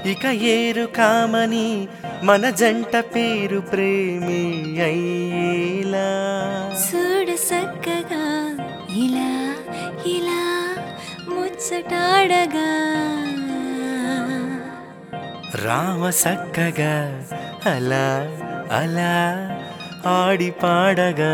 ఇక ఏరు కామని మన జంట పేరు ప్రేమి అయ్యేలా చూడు సక్కగా ఇలా ఇలా ముచ్చటాడగా రామ సక్కగా అలా అలా ఆడి పాడగా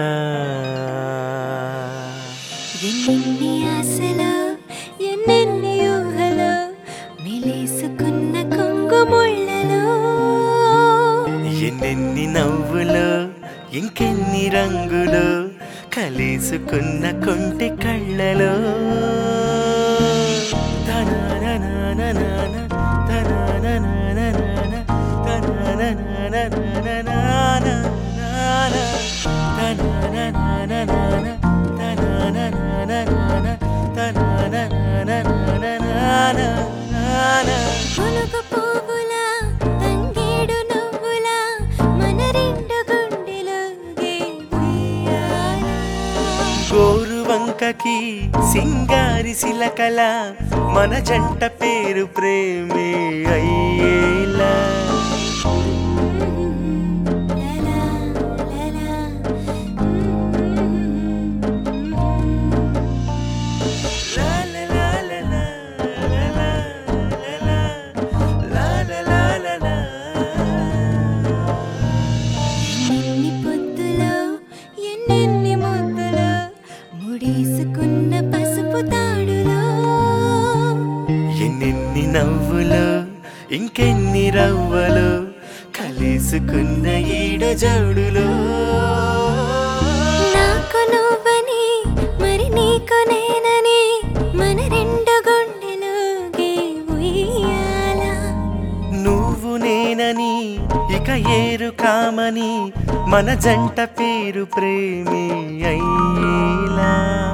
ఎన్నెన్ని ఆశలు ఎన్నెన్ని ఊహలు మెలేసుకున్న కొంగు ముళ్ళలో ఎన్నెన్ని నవ్వులు ఇంకెన్ని రంగులు కలిసుకున్న కొంటి కళ్ళలో తనననననన, తనననననన, తనననననననననన, తనననననన, తనననననన, తననననననననన. పులుగు పువ్వులా తంగేడు నువ్వులా మన రెండు గుండెలోగే ఉయ్యాల. గోరు వంకకి సింగారి సిలకల మన జంట పేరు ప్రేమే అయ్యేలా లలా, లలా, లా లా లా లా లా, లా లా లా లా, లా లా లా లా. ఎన్నెన్ని పొద్దులో ఎన్నెన్ని ముద్దులో ముడేసుకున్న పసుపు తాడులో ఎన్నెన్ని నవ్వులు ఇంకెన్ని రవ్వలు కలిసుకున్న ఈడు జోడులో నాకు నువ్వని మరి నీకు నేనని మన రెండు గుండెలోగే ఉయ్యాల నువ్వు నేనని ఇక ఏరు కామని మన జంట పేరు ప్రేమి అయ్యేలా